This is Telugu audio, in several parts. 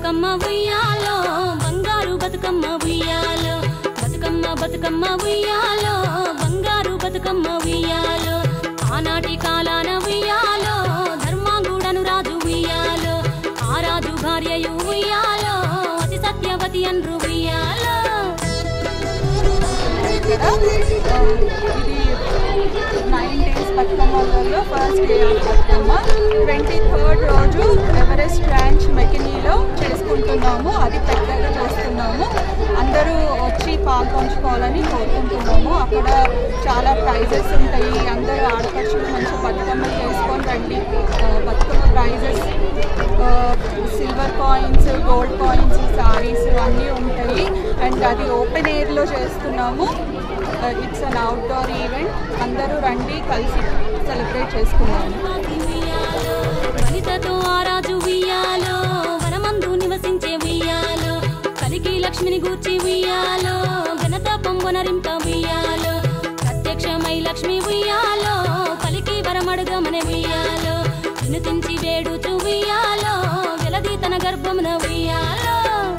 బతుకమ్మ ఉయ్యాలో బంగారు బతుకమ్మ ఉయ్యాలో బతుకమ్మ బతుకమ్మ ఉయ్యాలో బంగారు బతుకమ్మ ఉయ్యాలో ఆనాటి కాలాన ఉయ్యాలో ధర్మాంగుడను రాజు ఉయ్యాలో ఆ రాజు భార్యయు ఉయ్యాలో అతి సత్యవతి అన్రు ఉయ్యాలో ఇక్కడ ఆ, ఇది నైన్ డేస్ బతుకమ్మలలో first day of Bathukamma twenty third రోజు ఎవరెస్ట్ ర్యాంచ్ మెకినీలో చేసుకుంటున్నాము అది పెద్దగా చేస్తున్నాము అందరూ వచ్చి పాల్పంచుకోవాలని కోరుకుంటున్నాము అక్కడ చాలా ప్రైజెస్ ఉంటాయి అందరూ ఆడపడుచులు మంచి బతుకమ్మలు చేసుకొని రండి ఆ, Bathukamma prizes silver coins gold coins saris అన్నీ ఉంటాయి అండ్ అది ఓపెన్ ఎయిర్లో చేస్తున్నాము ఇట్స్ అన్ అవుట్డోర్ ఈవెంట్ అందరూ రండి కలిసి సెలబ్రేట్ చేసుకున్నాము ఉయ్యాలో వనితతో ఆ రాజు ఉయ్యాలో వనమందు నివసించే ఉయ్యాలో కలికి లక్ష్మిని గూర్చి ఉయ్యాలో ఘనత పొంగునరింప ఉయ్యాలో ప్రత్యక్షమై లక్ష్మి ఉయ్యాలో పలికి వరమడుగమని ఉయ్యాలో వినుతించి వేడుచు ఉయ్యాలో వెలది తన గర్భమున ఉయ్యాలో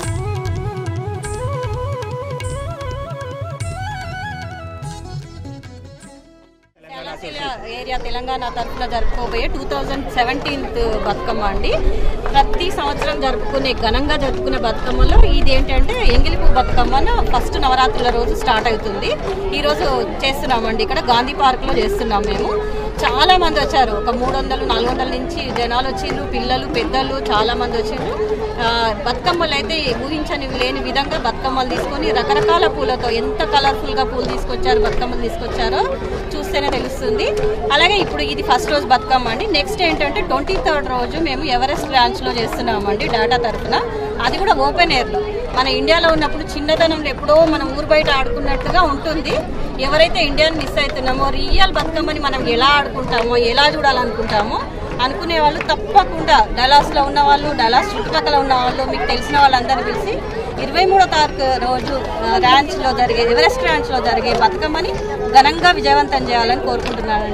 శ్రీకాళహస్తి ఏరియా తెలంగాణ తరఫున జరుపుకోబోయే టూ థౌజండ్ సెవెంటీన్త్ బతుకమ్మ అండి ప్రతి సంవత్సరం జరుపుకునే ఘనంగా జరుపుకునే బతుకమ్మలో ఇది ఏంటంటే ఎంగిలిపు బతుకమ్మను ఫస్ట్ నవరాత్రుల రోజు స్టార్ట్ అవుతుంది ఈ రోజు చేస్తున్నామండి ఇక్కడ గాంధీ పార్క్లో చేస్తున్నాం మేము చాలా మంది వచ్చారు ఒక మూడు వందలు నాలుగు వందల నుంచి జనాలు వచ్చిండ్రు పిల్లలు పెద్దలు చాలా మంది వచ్చిండ్రు ఆ, బతుకమ్మలు అయితే ఊహించని లేని విధంగా బతుకమ్మలు తీసుకొని రకరకాల పూలతో ఎంత కలర్ఫుల్ గా పూలు తీసుకొచ్చారు బతుకమ్మలు తీసుకొచ్చారో చూస్తేనే తెలుస్తుంది అలాగే ఇప్పుడు ఇది ఫస్ట్ రోజు బతుకమ్మ అండి నెక్స్ట్ ఏంటంటే ట్వంటీ థర్డ్ రోజు మేము ఎవరెస్ట్ బ్రాంచ్ లో చేస్తున్నామండి డాటా తరఫున అది కూడా ఓపెన్ ఎయిర్ లో మన ఇండియాలో ఉన్నప్పుడు చిన్నతనంలో ఎప్పుడో మనం ఊరు బయట ఆడుకున్నట్టుగా ఉంటుంది ఎవరైతే ఇండియాని మిస్ అవుతున్నామో రియల్ బతుకమ్మని మనం ఎలా ఆడుకుంటామో ఎలా చూడాలనుకుంటామో అనుకునే వాళ్ళు తప్పకుండా డలాస్లో ఉన్న వాళ్ళు డలాస్ చుట్టుపక్కల ఉన్న వాళ్ళు మీకు తెలిసిన వాళ్ళందరూ కలిసి ఇరవై మూడో తారీఖు రోజు ఆ, ర్యాంచ్లో జరిగే ఎవరెస్ట్ ర్యాంచ్లో జరిగే బతుకమ్మని ఘనంగా విజయవంతం చేయాలని కోరుకుంటున్నాను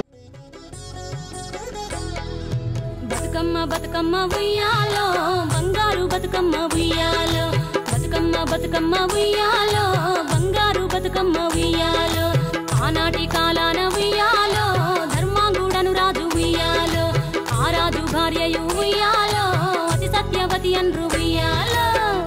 బతుకమ్మ బతుకమ్మ ఉయ్యాలో బంగారు బతుకమ్మ ఉయ్యాలో బతుకమ్మ బతుకమ్మ ఉయ్యాలో బంగారు బతుకమ్మ ఉయ్యాలో ఆనాటి కాలాన ఉయ్యాలో ధర్మాంగుడను రాజు ఉయ్యాలో ఆ రాజు భార్యయు ఉయ్యాలో అతి సత్యవతి అన్రు ఉయ్యాలో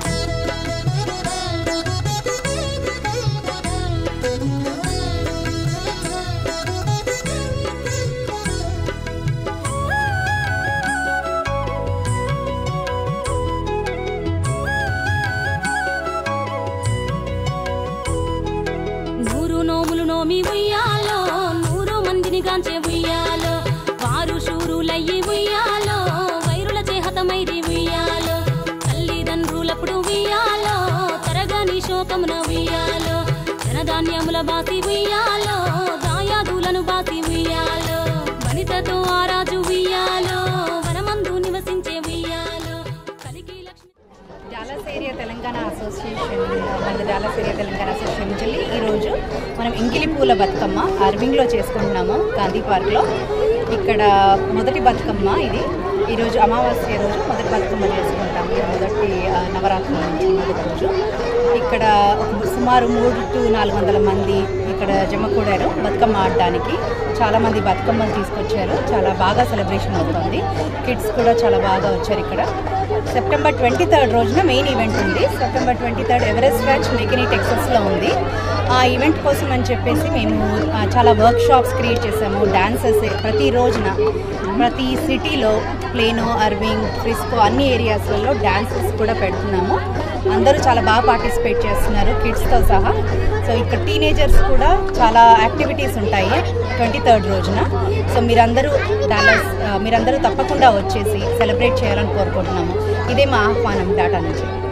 నూరు నోములు నోమి ఉయ్యాలో నూరు మందిని గాంచే ఉయ్యాలో వారు శూరులయ్యి ఉయ్యాలో వైరుల చేహతమైరి ఉయ్యాలో తల్లిదండ్రులప్పుడు ఉయ్యాలో తరగని శోకమున ఉయ్యాలో ధనధాన్యముల బాసి ఉయ్యాలో దాయాదులను బాసి ఉయ్యాలో వనితతో ఆరాజు ఉయ్యాలో వనమందు నివసించే ఉయ్యాలో కలికి Lakshmi Dallas area Telangana association మన డాలస్ ఏరియా తెలంగాణ అసోసియేషన్ నుంచి ఈరోజు మనం ఎంగిలి పూల బతుకమ్మ అర్వింగ్లో చేసుకుంటున్నాము గాంధీ పార్క్లో ఇక్కడ మొదటి బతుకమ్మ ఇది ఈరోజు అమావాస్య రోజు మొదటి బతుకమ్మ చేసుకుంటాము ఇది మొదటి ఆ, నవరాత్రుల నుంచి మొదటి రోజు ఇక్కడ ఒక సుమారు మూడు టు నాలుగు వందల మంది ఇక్కడ జమ కూడారు బతుకమ్మ ఆడడానికి చాలా మంది బతుకమ్మలు తీసుకొచ్చారు చాలా బాగా సెలబ్రేషన్ అవుతుంది కిడ్స్ కూడా చాలా బాగా వచ్చారు ఇక్కడ సెప్టెంబర్ ట్వంటీ థర్డ్ రోజున మెయిన్ ఈవెంట్ ఉంది September twenty third Everest Ranch McKinney టెక్సస్లో ఉంది ఆ ఈవెంట్ కోసం అని చెప్పేసి మేము ఆ, చాలా వర్క్ షాప్స్ క్రియేట్ చేసాము డాన్సెస్ ప్రతి రోజున ప్రతి సిటీలో ప్లేనో అర్వింగ్ ఫ్రిస్కో అన్ని ఏరియాస్లలో డాన్సెస్ కూడా పెడుతున్నాము అందరూ చాలా బాగా పార్టిసిపేట్ చేస్తున్నారు కిడ్స్తో సహా సో ఇక్కడ టీనేజర్స్ కూడా చాలా యాక్టివిటీస్ ఉంటాయి ట్వంటీ థర్డ్ రోజున సో మీరందరూ డాలస్ ఆ, మీరందరూ తప్పకుండా వచ్చేసి సెలబ్రేట్ చేయాలని కోరుకుంటున్నాము ఇదే మా ఆహ్వానం డాటా నుంచి